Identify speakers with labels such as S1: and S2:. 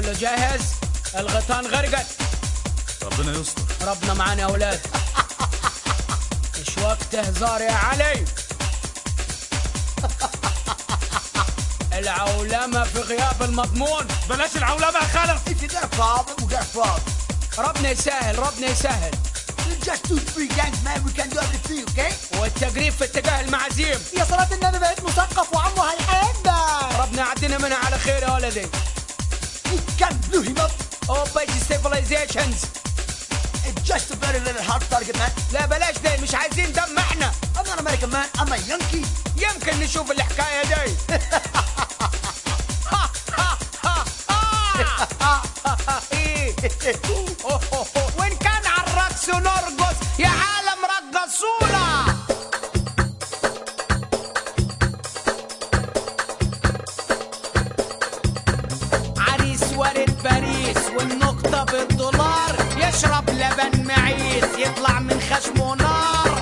S1: كله جاهز الغيطان غرقت
S2: ربنا يستر
S1: ربنا معانا يا اولاد مش وقت هزار يا علي العولمة في غياب المضمون
S2: بلاش العولمه يا خلف
S3: If you got a problem, we got a problem.
S1: ربنا يسهل ربنا يسهل
S3: We're just two, three gangs, man. We can do everything, okay?
S1: والتقريب في اتجاه المعازيم
S3: يا صلاة النبي بقيت مثقف وعمه هيحبك.
S1: ربنا يعدينا منها على خير يا ولدي
S3: We can blew him up.
S1: اوبا ستيفلايزيشنز
S3: It's just a very little hard target, man.
S1: لا بلاش ده مش عايزين دم احنا
S3: I'm not American, man. I'm a Yankee.
S1: يمكن نشوف الحكاية دي إيه. أوه، أوه، أوه. وإن كان على الرقص نرقص يا عالم رقصونا عريس ورد باريس والنقطة بالدولار يشرب لبن معيس يطلع من خشمه نار